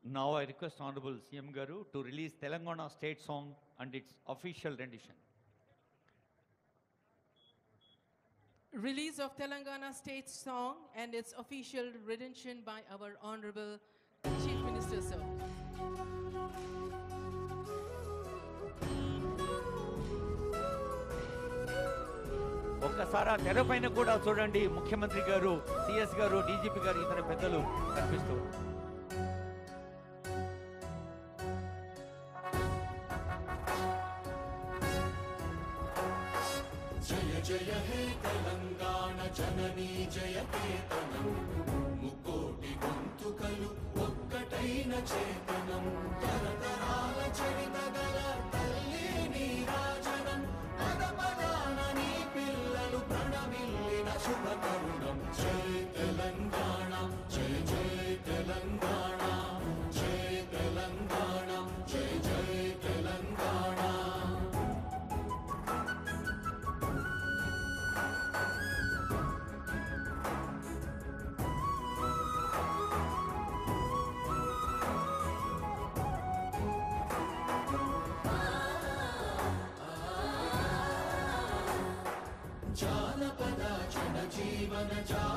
Now I request Honorable CM Garu to release Telangana state song and its official rendition. Release of Telangana state song and its official rendition by our Honorable Chief Minister, sir. ఒక్కసారి ఆ తెర పైన కూడా చూడండి ముఖ్యమంత్రి గారు CS గారు DGP గారు ఇతర పెద్దలు కనిపిస్తూ జయ జయ హే తెలంగాణ జననీ జయ కేతనం ముకోటి గొంతుకలు ఒక్కటైన చేతనం తరతరాల చరిత గల తల్లి నీరాజనం పద పదాన నీ పిల్లలు ప్రణమిల్లిన శుభ తరుణం జయ తెలంగాణ జయ జయ తెలంగాణ జయ తెలంగాణ జయ జయ తెలంగాణ జానపద జన జీవన జా